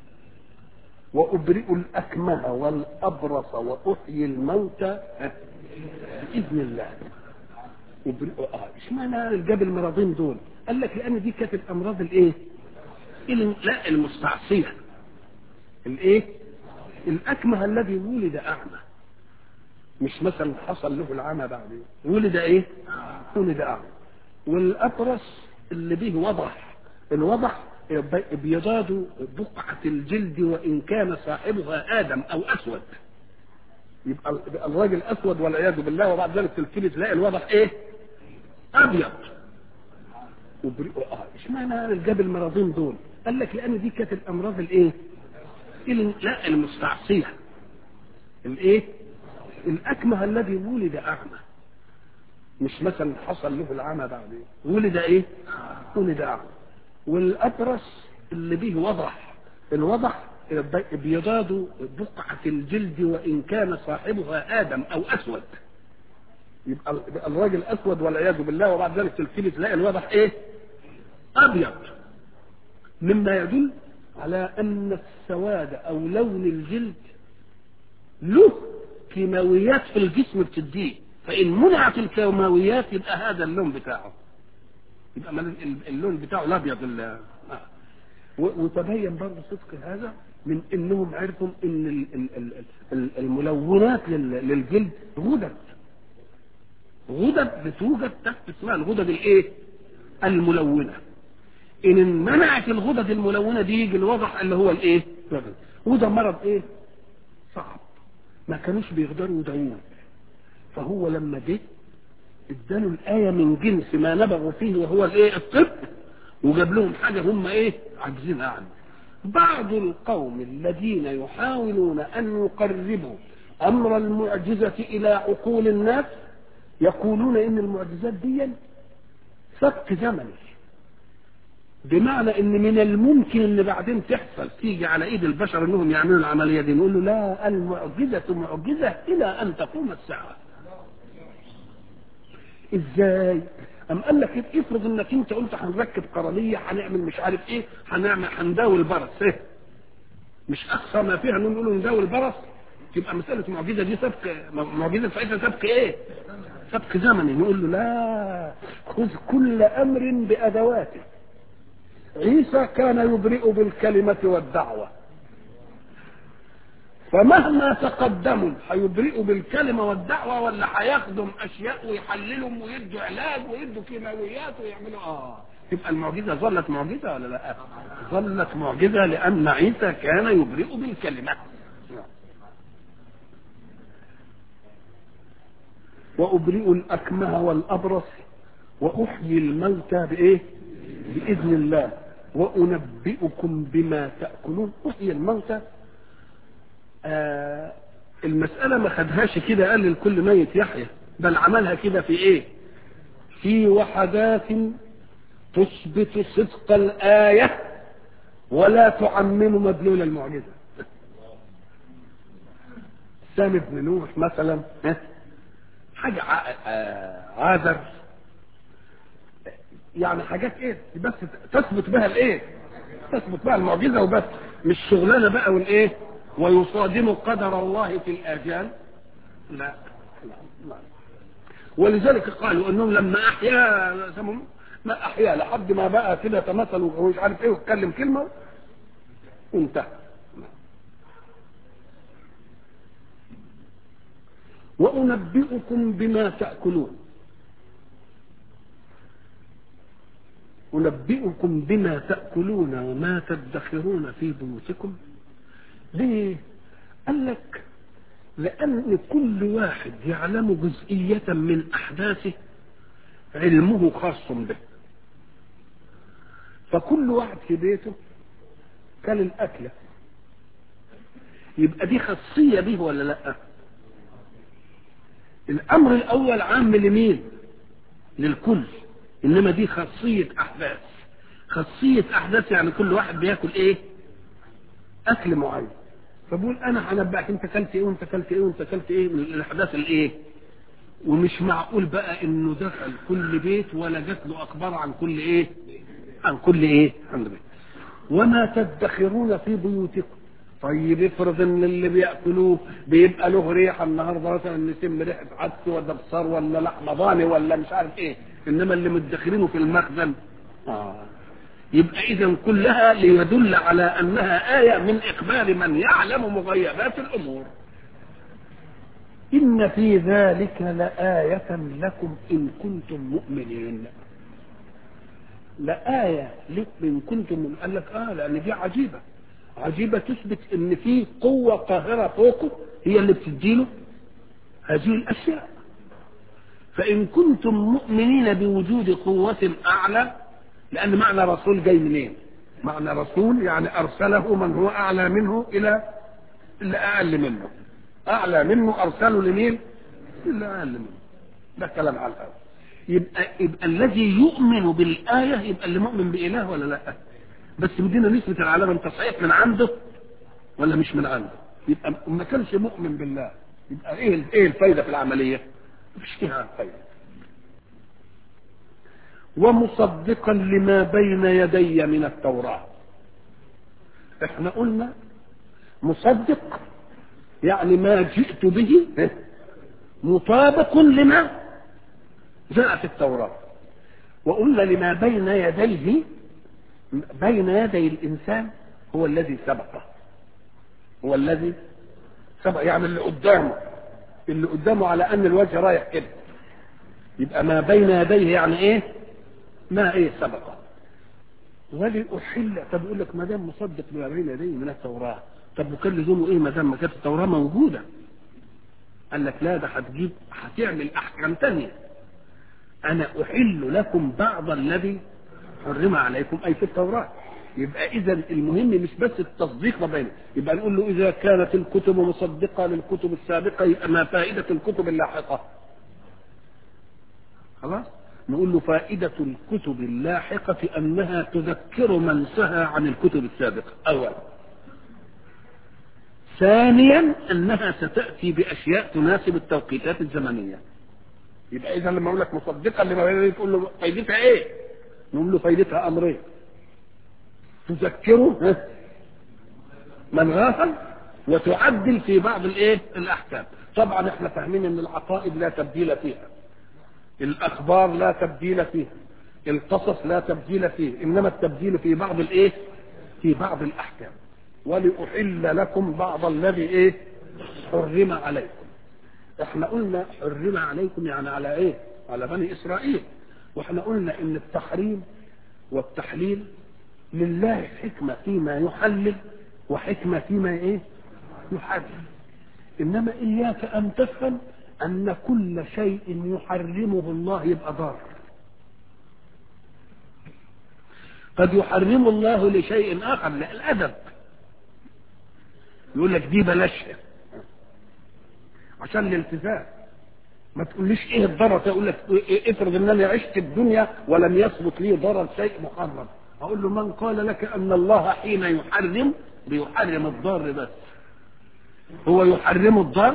وأبرئ الأكمه والأبرص وأحيي الموتى بإذن الله أبرئ آه اشمعنى جاب المرضين دول؟ قال لك لأن دي كانت الأمراض الإيه؟ لا المستعصية الإيه؟ الأكمه الذي ولد أعمى مش مثلا حصل له العمى بعدين ولد ايه ولد اعمى والابرص اللي به وضح الوضح ابيضاد بقعة الجلد وان كان صاحبها ادم او اسود يبقى الراجل اسود والعياذ بالله وبعد ذلك تلتفت تلاقي الوضح ايه ابيض وبري... اه اشمعنى جاب المرضين دول قال لك لان دي كانت الامراض الايه ال... لا المستعصيه الايه الاكمه الذي ولد اعمى مش مثلا حصل له العمى بعدين ولد ايه ولد اعمى والابرص اللي به وضح الوضح ابيضاد بقعة الجلد وإن كان صاحبها آدم أو أسود يبقى الراجل أسود والعياذ بالله وبعد ذلك تلتفت تلاقي الوضح إيه؟ أبيض مما يدل على أن السواد أو لون الجلد له كيماويات في الجسم بتديه فإن منعت الكيماويات يبقى هذا اللون بتاعه يبقى اللون بتاعه الأبيض وتبين برضه صدق هذا من انهم عرفوا ان الملونات للجلد غدد غدد بتوجد تحت اسمها الغدد الايه الملونه ان منعت الغدد الملونه دي يجي الوضح اللي هو الايه وده مرض ايه صعب ما كانوش بيقدروا يدعوه فهو لما جه اداله الايه من جنس ما نبغوا فيه وهو الايه الطب وجاب لهم حاجه هم ايه عاجزين عنه بعض القوم الذين يحاولون أن يقربوا أمر المعجزة إلى عقول الناس يقولون إن المعجزات دي سبق زمني بمعنى ان من الممكن ان بعدين تحصل تيجي على ايد البشر انهم يعملوا العمليه دي نقول له لا المعجزه معجزه الى ان تقوم الساعه ازاي أم قال لك افرض انك انت قلت هنركب قرنيه هنعمل مش عارف ايه هنعمل هنداوي البرص ايه مش اقصى ما فيها انهم يقولوا نداوي البرص تبقى مساله معجزه دي سبق معجزه ساعتها سبق ايه؟ سبق زمني نقول له لا خذ كل امر بادواته عيسى كان يبرئ بالكلمه والدعوه فمهما تقدموا هيبرئوا بالكلمه والدعوه ولا هيخدم اشياء ويحللهم ويدوا علاج ويدوا كيماويات ويعملوا اه تبقى المعجزه ظلت معجزه ولا لا؟ ظلت معجزه لان عيسى كان يبرئ بالكلمه. وابرئ الاكمه والابرص واحيي الموتى بايه؟ باذن الله وانبئكم بما تاكلون احيي الموتى آه المسألة ما خدهاش كده قال لكل ميت يحيى بل عملها كده في ايه في وحدات تثبت صدق الآية ولا تعمم مدلول المعجزة سام بن نوح مثلا حاجة عاذر يعني حاجات ايه بس تثبت بها الايه تثبت بها المعجزة وبس مش شغلانة بقى والايه ويصادم قدر الله في الآجال لا لا, لا. ولذلك قالوا انهم لما احيا ما احيا لحد ما بقى كده تمثل ومش عارف ايه واتكلم كلمه وانتهى وانبئكم بما تاكلون انبئكم بما تاكلون وما تدخرون في بيوتكم ليه قال لك لأن كل واحد يعلم جزئية من أحداثه علمه خاص به فكل واحد في بيته كان الأكلة يبقى دي خاصية به ولا لا الأمر الأول عام لمين للكل إنما دي خاصية أحداث خاصية أحداث يعني كل واحد بياكل إيه أكل معين فبقول انا هنبأك انت اكلت ايه وانت اكلت ايه وانت اكلت ايه من الاحداث الايه ومش معقول بقى انه دخل كل بيت ولا جات له اخبار عن كل ايه عن كل ايه عن بيت وما تدخرون في بيوتكم طيب افرض ان اللي بياكلوه بيبقى له ريحه النهارده مثلا نسم ريحه عدس ولا بصار ولا لحمه ضاني ولا مش عارف ايه انما اللي مدخرينه في المخزن اه يبقى اذا كلها ليدل على انها ايه من اقبال من يعلم مغيبات الامور إن في ذلك لآية لكم إن كنتم مؤمنين لآية لكم إن كنتم مؤمنين قال لك آه لأن دي عجيبة عجيبة تثبت إن في قوة قاهرة فوقه هي اللي بتديله هذه الأشياء فإن كنتم مؤمنين بوجود قوة أعلى لأن معنى رسول جاي منين؟ معنى رسول يعني أرسله من هو أعلى منه إلى اللي أقل منه أعلى منه أرسله لمين؟ اللي أقل منه ده كلام على الأول يبقى, يبقى الذي يؤمن بالآية يبقى اللي مؤمن بإله ولا لا؟ بس بدينا نثبت العلامة أنت صحيح من عنده ولا مش من عنده؟ يبقى ما كانش مؤمن بالله يبقى إيه إيه الفايدة في العملية؟ مفيش فيها فايدة ومصدقا لما بين يدي من التوراة احنا قلنا مصدق يعني ما جئت به مطابق لما جاء في التوراة وقلنا لما بين يديه بين يدي الإنسان هو الذي سبقه هو الذي سبق يعني اللي قدامه اللي قدامه على أن الوجه رايح كده يبقى ما بين يديه يعني إيه ما إيه سبقه ولأحل طب يقول لك ما دام مصدق بما بين يديه من التوراة طب وكان لزومه إيه ما دام ما كانت التوراة موجودة قال لك لا ده هتجيب هتعمل أحكام تانية أنا أحل لكم بعض الذي حرم عليكم أي في التوراة يبقى إذا المهم مش بس التصديق ما بينه يبقى نقول له إذا كانت الكتب مصدقة للكتب السابقة يبقى ما فائدة الكتب اللاحقة خلاص نقول له فائدة الكتب اللاحقة أنها تذكر من سهى عن الكتب السابقة أولا ثانيا أنها ستأتي بأشياء تناسب التوقيتات الزمنية يبقى إذا لما أقول لك مصدقا لما بين تقول له فائدتها إيه؟ نقول له فائدتها أمرين تذكره من غافل وتعدل في بعض الايه الاحكام طبعا احنا فاهمين ان العقائد لا تبديل فيها الاخبار لا تبديل فيها القصص لا تبديل فيه انما التبديل في بعض الايه في بعض الاحكام ولأحل لكم بعض الذي ايه حرم عليكم احنا قلنا حرم عليكم يعني على ايه على بني اسرائيل واحنا قلنا ان التحريم والتحليل لله حكمة فيما يحلل وحكمة فيما ايه يحرم انما اياك ان تفهم ان كل شيء يحرمه الله يبقى ضار قد يحرم الله لشيء اخر الادب يقول لك دي بلاشها عشان الالتزام ما تقوليش ايه الضرر تقول لك افرض ان انا عشت الدنيا ولم يثبت لي ضرر شيء محرم اقول له من قال لك ان الله حين يحرم بيحرم الضار بس هو يحرم الضار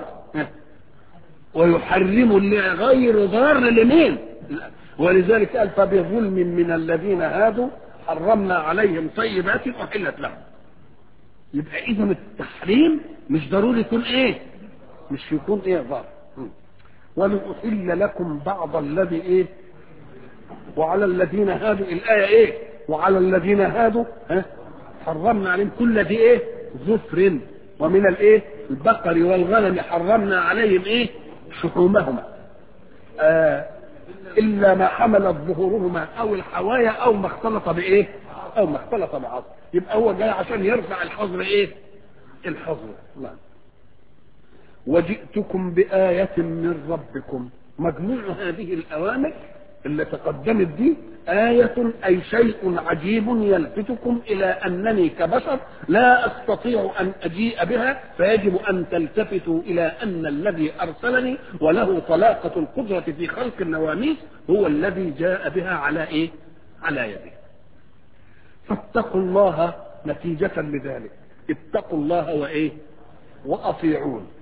ويحرم غير ضار لمين ولذلك قال فبظلم من الذين هادوا حرمنا عليهم طيبات احلت لهم يبقى اذا التحريم مش ضروري يكون ايه مش يكون ايه ضار ولأحل لكم بعض الذي ايه وعلى الذين هادوا الآية ايه وعلى الذين هادوا ها حرمنا عليهم كل ذي ايه ظفر ومن الايه البقر والغنم حرمنا عليهم ايه شحومهما آه الا ما حملت ظهورهما او الحوايا او ما اختلط بايه او ما اختلط بعض يبقى هو جاي عشان يرفع الحظر ايه الحظر نعم وجئتكم بآية من ربكم مجموع هذه الأوامر اللي تقدمت دي آية أي شيء عجيب يلفتكم إلى أنني كبشر لا أستطيع أن أجيء بها فيجب أن تلتفتوا إلى أن الذي أرسلني وله طلاقة القدرة في خلق النواميس هو الذي جاء بها على إيه؟ على يده. فاتقوا الله نتيجة لذلك اتقوا الله وإيه؟ وأطيعون